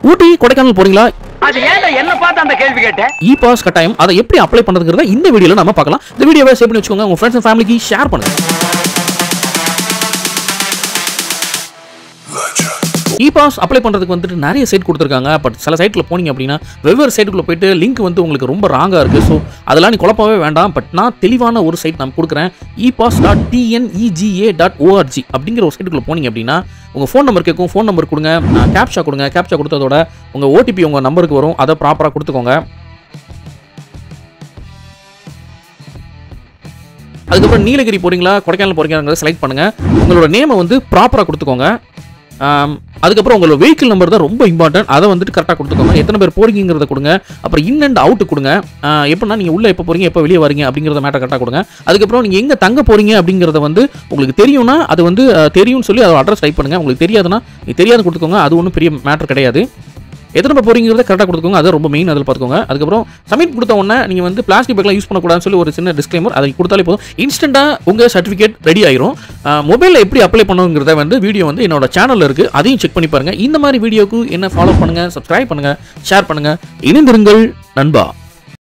ஊட்டி கொடைக்கானல் போறீங்களா அது ஏன்டா என்ன பார்த்து அந்த கேள்வி கேட்ட இ பாஸ் கட்டாயம் அதை எப்படி அப்ளை பண்ணுறதுங்கிறத இந்த வீடியோல நம்ம பார்க்கலாம் இந்த வீடியோவை சேவ் பண்ணி வச்சுக்கோங்க உங்க ஃப்ரெண்ட்ஸ் அண்ட் ஃபேமிலிக்கு ஷேர் பண்ணுங்க இ பாஸ் அப்ளை பண்ணுறதுக்கு வந்துட்டு நிறைய சைட் கொடுத்துருக்காங்க பட் சில சைட்டில் போனீங்க அப்படின்னா வெவ்வேறு சைட்டுக்குள்ளே போயிட்டு லிங்க் வந்து உங்களுக்கு ரொம்ப ராங்காக இருக்குது ஸோ அதெல்லாம் நீ குழப்பவே வேண்டாம் பட் நான் தெளிவான ஒரு சைட் நான் கொடுக்குறேன் e pass dot TNEGA dot ORG அப்படிங்கிற ஒரு சைட்டுக்குள்ளே போனீங்க அப்படின்னா உங்கள் ஃபோன் நம்பர் கேட்கும் ஃபோன் நம்பர் கொடுங்க கேப்ஷா கொடுங்க கேப்ஷா கொடுத்ததோட உங்கள் ஓடிபி உங்கள் நம்பருக்கு வரும் அதை ப்ராப்பராக கொடுத்துக்கோங்க அதுக்கப்புறம் நீலகிரி போறீங்களா கொடைக்கானல் போறீங்கிறத செலக்ட் பண்ணுங்க உங்களோட நேமை வந்து ப்ராப்பராக கொடுத்துக்கோங்க ஆம், அதுக்கப்புறம் உங்களோட வெஹிக்கிள் நம்பர் தான் ரொம்ப இம்பார்ட்டன்ட் அதை வந்துட்டு கரெக்டாக கொடுத்துக்கோங்க எத்தனை பேர் போறீங்கிறத கொடுங்க அப்புறம் இன் அண்ட் அவுட் கொடுங்க ஆ, எப்படின்னா நீங்கள் உள்ள எப்போ போறீங்க எப்போ வெளியே வரீங்க அப்படிங்கிறத மேட்டர் கரெக்டாக கொடுங்க அதுக்கப்புறம் நீங்கள் எங்கே தங்க போறீங்க அப்படிங்கிறத வந்து உங்களுக்கு தெரியும்னா அது வந்து ஆ, தெரியும்னு சொல்லி அதோட அட்ரஸ் டைப் பண்ணுங்க உங்களுக்கு தெரியாதுன்னா நீ தெரியாது கொடுத்துக்கோங்க அது ஒன்றும் பெரிய மேட்டர் கிடையாது எத்தனை பேர் போறீங்கிறத கரெக்டாக கொடுத்துக்கோங்க அது ரொம்ப மெயின் அதில் பார்த்துக்கோங்க அதுக்கப்புறம் சப்மிட் கொடுத்த உடனே நீங்கள் வந்து பிளாஸ்டிக் பேக்லாம் யூஸ் பண்ணக்கூடாதுன்னு சொல்லி ஒரு சின்ன டிஸ்க்ளைமர் அதை கொடுத்தாலே போதும் இன்ஸ்டண்ட்டாக உங்கள் சர்டிஃபிகேட் ரெடி ஆயிரும் மொபைலில் எப்படி அப்ளை பண்ணுங்கிறத வந்து வீடியோ வந்து என்னோட சேனலில் இருக்குது அதையும் செக் பண்ணி பாருங்கள் இந்த மாதிரி வீடியோக்கு என்ன ஃபாலோ பண்ணுங்கள் சப்ஸ்கிரைப் பண்ணுங்கள் ஷேர் பண்ணுங்கள் இணைந்திருங்கள் நண்பா